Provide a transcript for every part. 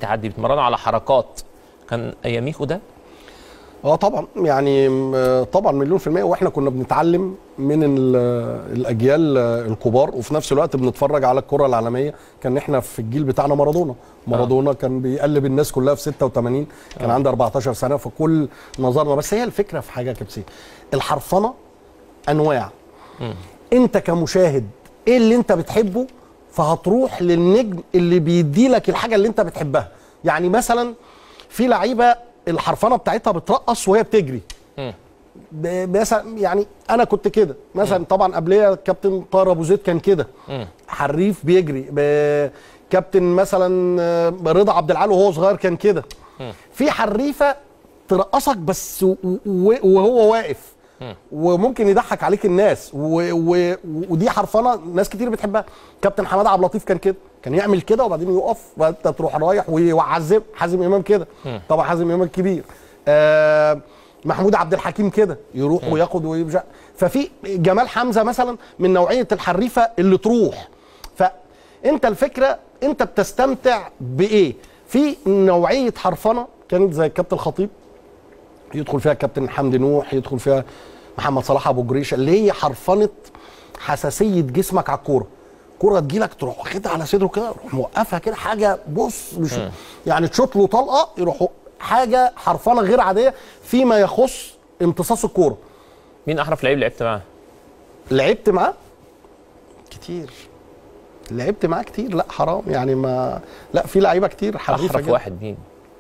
التحدي بيتمرنوا على حركات كان اياميكوا ده اه طبعا يعني م- طبعا مليون في المية واحنا كنا بنتعلم من ال- الاجيال الكبار وفي نفس الوقت بنتفرج على الكرة العالمية كان احنا في الجيل بتاعنا مارادونا مارادونا كان بيقلب الناس كلها في 86 كان عنده 14 سنة فكل نظرنا بس هي الفكرة في حاجة يا كبسي الحرفنة انواع انت كمشاهد ايه اللي انت بتحبه فهتروح للنجم اللي بيدي لك الحاجه اللي انت بتحبها يعني مثلا في لعيبه الحرفنه بتاعتها بترقص وهي بتجري ب- مثلا يعني انا كنت كده مثلا طبعا قبليه كابتن طاهر ابو زيد كان كده حريف بيجري ب- كابتن مثلا آه، رضا عبد العال وهو صغير كان كده في حريفه ترقصك بس و- و- وهو واقف وممكن يضحك عليك الناس و... و... ودي حرفنه ناس كتير بتحبها كابتن حماده عبد اللطيف كان كده كان يعمل كده وبعدين يقف وانت تروح رايح ويعزم حازم امام كده طبعا حازم امام كبير آه محمود عبد الحكيم كده يروح وياخد ويبجع ففي جمال حمزه مثلا من نوعيه الحريفه اللي تروح فانت الفكره انت بتستمتع بايه في نوعيه حرفنه كانت زي الكابتن الخطيب يدخل فيها الكابتن حمدي نوح يدخل فيها محمد صلاح ابو جريشه اللي هي حرفنه حساسيه جسمك على الكوره كوره تجيلك تروح واخدها على صدره كده يروح موقفها كده حاجه بص مش يعني تشوط له طلقه يروح حاجه حرفنه غير عاديه فيما يخص امتصاص الكوره مين احرف لعيب لعبت معاه لعبت معاه كتير لعبت معاه كتير لا حرام يعني ما لا في لعيبه كتير حريفه احرف جدا. واحد مين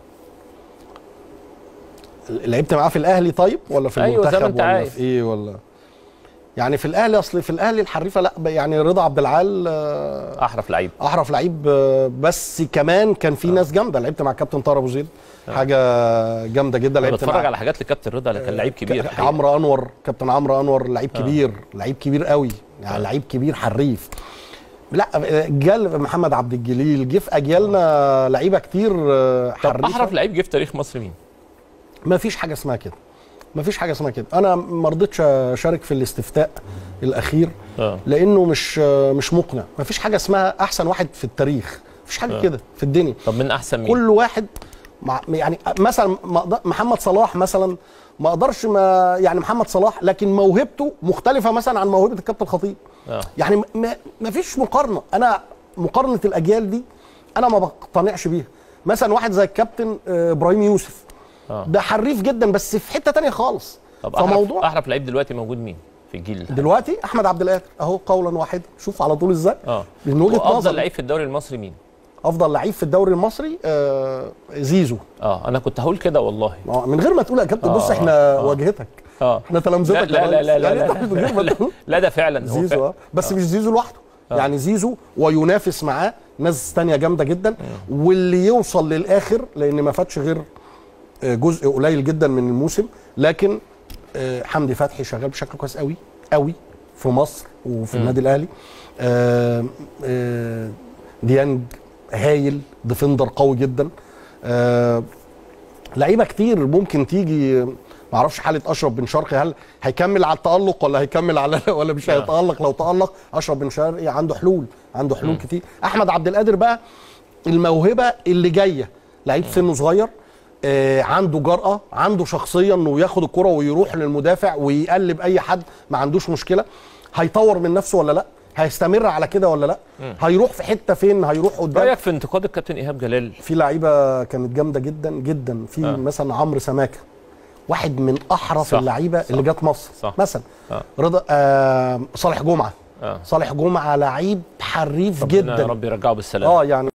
لعبت معاه في الاهلي طيب ولا في أيوة، زي ما المنتخب أنت ولا عايز. في ايه ولا يعني في الاهلي اصل في الاهلي الحريفه لا ب- يعني رضا عبد العال آه، احرف لعيب احرف لعيب آه، بس كمان كان في ناس جامده لعبت مع كابتن طارق ابو زيد حاجه جامده جدا انا لعبت بتفرج مع على حاجات لكابتن رضا اللي كان لعيب كبير ك- الحقيقة. عمرو انور كابتن عمرو انور لعيب كبير لعيب كبير قوي يعني لعيب كبير حريف لا جال محمد عبد الجليل جه في اجيالنا لعيبه كتير آه، طب حريفه احرف لعيب جه في تاريخ مصر مين ما فيش حاجه اسمها كده ما فيش حاجه اسمها كده انا ما رضيتش اشارك في الاستفتاء الاخير اه لانه مش مش مقنع ما فيش حاجه اسمها احسن واحد في التاريخ ما فيش حاجه كده في الدنيا طب من احسن مين كل واحد مع يعني مثلا ما أقدر- محمد صلاح مثلا ما اقدرش ما يعني محمد صلاح لكن موهبته مختلفه مثلا عن موهبه الكابتن الخطيب اه يعني ما, ما فيش مقارنه انا مقارنه الاجيال دي انا ما بقتنعش بيها مثلا واحد زي الكابتن آه، ابراهيم يوسف اه ده حريف جدا بس في حته تانية خالص طب احرف فموضوع احرف لعيب دلوقتي موجود مين في الجيل ده دلوقتي احمد عبد القادر اهو قولا واحدا شوف على طول ازاي اه من وجهه وافضل نظر لعيب في الدوري المصري مين افضل لعيب في الدوري المصري آه زيزو اه انا كنت هقول كده والله آه، من غير ما تقول يا كابتن آه، بص احنا آه. واجهتك اه احنا لا تلامذتك لا يا لا ريس. لا لا, يعني لا, أنت من غير ما لا, تقول لا ده فعلا هو زيزو فعلا. اه بس مش زيزو لوحده يعني زيزو وينافس معاه ناس تانية جامده جدا واللي يوصل للاخر لان ما فاتش غير آه، جزء قليل جدا من الموسم لكن آه، حمدي فتحي شغال بشكل كويس قوي قوي في مصر وفي النادي الاهلي آه، آه، ديانج هايل ديفندر قوي جدا آه، لعيبه كتير ممكن تيجي ما اعرفش حاله اشرف بن شرقي هل هيكمل على التالق ولا هيكمل على ولا مش هيتالق لو تالق اشرف بن شرقي عنده حلول عنده حلول كتير احمد عبد القادر بقى الموهبه اللي جايه لعيب سنه صغير آه عنده جرأة عنده شخصية انه ياخد الكرة ويروح للمدافع ويقلب اي حد ما عندوش مشكلة هيطور من نفسه ولا لا هيستمر على كده ولا لا هيروح في حتة فين هيروح قدام رايك في انتقاد الكابتن ايهاب جلال في لعيبه كانت جامده جدا جدا في آه. آه. مثلا عمرو سماكه واحد من احرف صح، اللعيبه صح، اللي جت مصر صح. مثلا آه. رضا آه صالح جمعه اه صالح جمعه لعيب حريف ربنا يا جدا رب يرجعه بالسلامه اه يعني